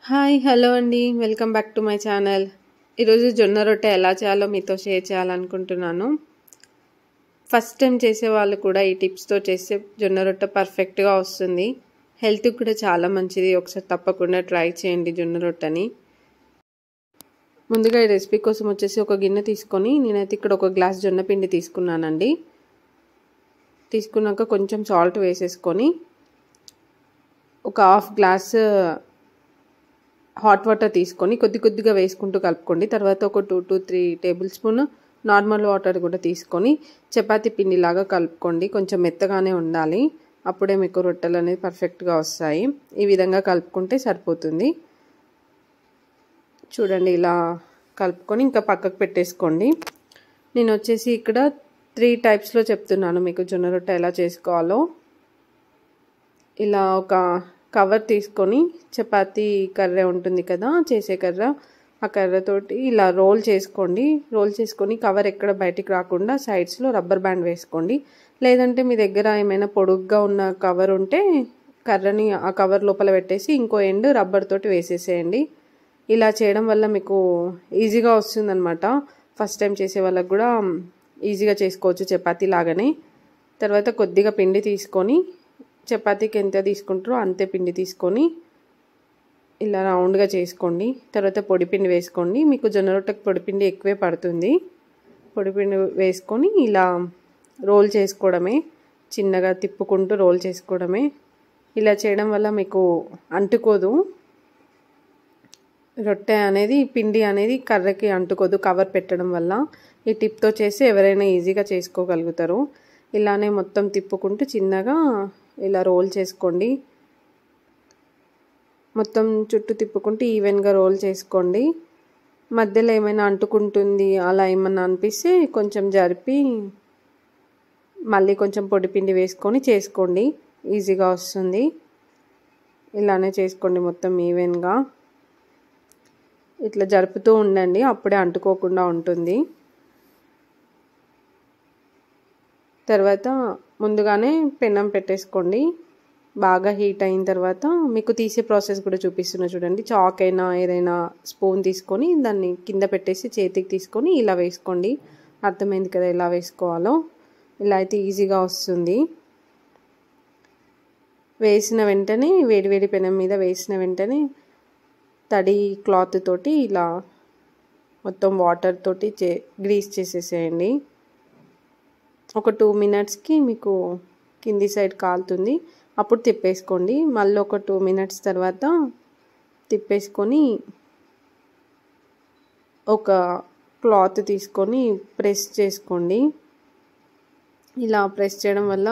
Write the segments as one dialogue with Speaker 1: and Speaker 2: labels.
Speaker 1: hi hello అండి welcome back to my channel ఈరోజు జొన్న రొట్టె ఎలా చేయాలో మీతో షేర్ చేయాలనుకుంటున్నాను ఫస్ట్ టైం చేసే వాళ్ళు కూడా ఈ టిప్స్తో చేస్తే జొన్న రొట్టె పర్ఫెక్ట్గా వస్తుంది హెల్త్కి కూడా చాలా మంచిది ఒకసారి తప్పకుండా ట్రై చేయండి జొన్న రొట్టెని ముందుగా ఈ రెసిపీ కోసం వచ్చేసి ఒక గిన్నె తీసుకొని నేనైతే ఇక్కడ ఒక గ్లాస్ జొన్న పిండి తీసుకున్నానండి తీసుకున్నాక కొంచెం సాల్ట్ వేసేసుకొని ఒక హాఫ్ గ్లాస్ హాట్ వాటర్ తీసుకొని కొద్ది కొద్దిగా వేసుకుంటూ కలుపుకోండి తర్వాత ఒక two to three tablespoon normal water కూడా తీసుకొని చపాతీ పిండిలాగా కలుపుకోండి కొంచెం మెత్తగానే ఉండాలి అప్పుడే మీకు రొట్టెలు అనేది పర్ఫెక్ట్గా వస్తాయి ఈ విధంగా కలుపుకుంటే సరిపోతుంది చూడండి ఇలా కలుపుకొని ఇంకా పక్కకు పెట్టేసుకోండి నేను వచ్చేసి ఇక్కడ త్రీ టైప్స్లో చెప్తున్నాను మీకు జొన్న రొట్టె ఎలా చేసుకోవాలో ఇలా ఒక కవర్ తీసుకొని చపాతీ కర్ర ఉంటుంది కదా చేసే కర్ర ఆ కర్రతోటి ఇలా రోల్ చేసుకోండి రోల్ చేసుకొని కవర్ ఎక్కడ బయటికి రాకుండా సైడ్స్లో రబ్బర్ బ్యాండ్ వేసుకోండి లేదంటే మీ దగ్గర ఏమైనా పొడుగ్గా ఉన్న కవర్ ఉంటే కర్రని ఆ కవర్ లోపల పెట్టేసి ఇంకో ఎండ్ రబ్బర్ తోటి వేసేసేయండి ఇలా చేయడం వల్ల మీకు ఈజీగా వస్తుందన్నమాట ఫస్ట్ టైం చేసే వాళ్ళకి కూడా ఈజీగా చేసుకోవచ్చు చపాతీ లాగానే తర్వాత కొద్దిగా పిండి తీసుకొని చపాతీకి ఎంత తీసుకుంటారో అంతే పిండి తీసుకొని ఇలా రౌండ్గా చేసుకోండి తర్వాత పొడిపిండి వేసుకోండి మీకు జొన్న రొట్టెకి పొడిపిండి ఎక్కువే పడుతుంది పొడిపిండి వేసుకొని ఇలా రోల్ చేసుకోవడమే చిన్నగా తిప్పుకుంటూ రోల్ చేసుకోవడమే ఇలా చేయడం వల్ల మీకు అంటుకోదు రొట్టె అనేది పిండి అనేది కర్రకి అంటుకోదు కవర్ పెట్టడం వల్ల ఈ టిప్తో చేసి ఎవరైనా ఈజీగా చేసుకోగలుగుతారు ఇలానే మొత్తం తిప్పుకుంటూ చిన్నగా ఇలా రోల్ చేసుకోండి మొత్తం చుట్టూ తిప్పుకుంటూ ఈవెన్గా రోల్ చేసుకోండి మధ్యలో ఏమైనా అంటుకుంటుంది అలా ఏమన్నా అనిపిస్తే కొంచెం జరిపి మళ్ళీ కొంచెం పొడి పిండి వేసుకొని చేసుకోండి ఈజీగా వస్తుంది ఇలానే చేసుకోండి మొత్తం ఈవెన్గా ఇట్లా జరుపుతూ ఉండండి అప్పుడే అంటుకోకుండా ఉంటుంది తర్వాత ముందుగానే పెన్నం పెట్టేసుకోండి బాగా హీట్ అయిన తర్వాత మీకు తీసే ప్రాసెస్ కూడా చూపిస్తున్నా చూడండి చాక్ అయినా ఏదైనా స్పూన్ తీసుకొని దాన్ని కింద పెట్టేసి చేతికి తీసుకొని ఇలా వేసుకోండి అర్థమైంది కదా ఎలా వేసుకోవాలో ఇలా అయితే ఈజీగా వస్తుంది వేసిన వెంటనే వేడి వేడి పెనం మీద వేసిన వెంటనే తడి క్లాత్ తోటి ఇలా మొత్తం వాటర్ తోటి చే గ్రీస్ చేసేసేయండి ఒక టూ మినిట్స్కి మీకు కింది సైడ్ కాలుతుంది అప్పుడు తిప్పేసుకోండి మళ్ళీ ఒక టూ మినిట్స్ తర్వాత తిప్పేసుకొని ఒక క్లాత్ తీసుకొని ప్రెస్ చేసుకోండి ఇలా ప్రెస్ చేయడం వల్ల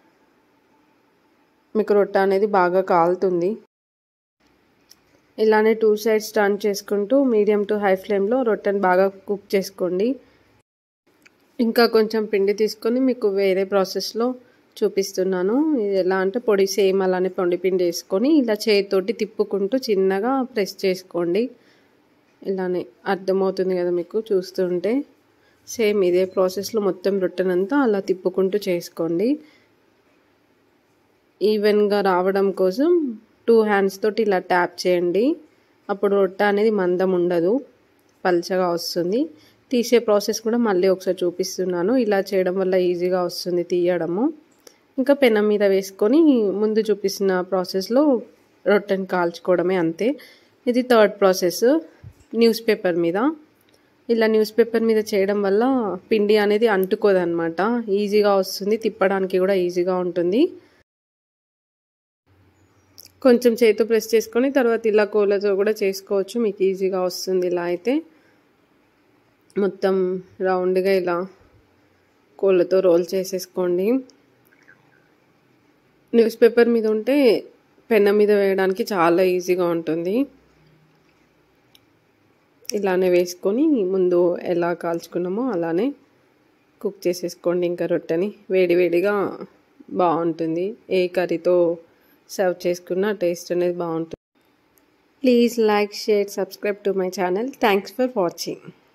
Speaker 1: మీకు రొట్టె అనేది బాగా కాలుతుంది ఇలానే టూ సైడ్స్ టర్న్ చేసుకుంటూ మీడియం టు హై ఫ్లేమ్లో రొట్టెని బాగా కుక్ చేసుకోండి ఇంకా కొంచెం పిండి తీసుకొని మీకు వేరే ప్రాసెస్లో చూపిస్తున్నాను ఇది ఎలా అంటే పొడి సేమ్ అలానే పొడి పిండి వేసుకొని ఇలా చేతితోటి తిప్పుకుంటూ చిన్నగా ప్రెస్ చేసుకోండి ఇలానే అర్థమవుతుంది కదా మీకు చూస్తుంటే సేమ్ ఇదే ప్రాసెస్లో మొత్తం రొట్టెనంతా అలా తిప్పుకుంటూ చేసుకోండి ఈవెన్గా రావడం కోసం టూ హ్యాండ్స్ తోటి ఇలా ట్యాప్ చేయండి అప్పుడు రొట్టె అనేది మందం ఉండదు పల్చగా వస్తుంది తీసే ప్రాసెస్ కూడా మళ్ళీ ఒకసారి చూపిస్తున్నాను ఇలా చేయడం వల్ల ఈజీగా వస్తుంది తీయడము ఇంకా పెనం మీద వేసుకొని ముందు చూపిస్తున్న ప్రాసెస్లో రొట్టెని కాల్చుకోవడమే అంతే ఇది థర్డ్ ప్రాసెస్ న్యూస్ పేపర్ మీద ఇలా న్యూస్ పేపర్ మీద చేయడం వల్ల పిండి అనేది అంటుకోదన్నమాట ఈజీగా వస్తుంది తిప్పడానికి కూడా ఈజీగా ఉంటుంది కొంచెం చేతితో ప్రెస్ చేసుకొని తర్వాత ఇలా కోళ్ళతో కూడా చేసుకోవచ్చు మీకు ఈజీగా వస్తుంది ఇలా అయితే మొత్తం రౌండ్గా ఇలా కోళ్ళతో రోల్ చేసేసుకోండి న్యూస్ పేపర్ మీద ఉంటే పెన్న మీద వేయడానికి చాలా ఈజీగా ఉంటుంది ఇలానే వేసుకొని ముందు ఎలా కాల్చుకున్నామో అలానే కుక్ చేసేసుకోండి ఇంకా రొట్టెని వేడివేడిగా బాగుంటుంది ఏ కర్రీతో సర్వ్ చేసుకున్న టేస్ట్ అనేది బాగుంటుంది please like share subscribe to my channel thanks for watching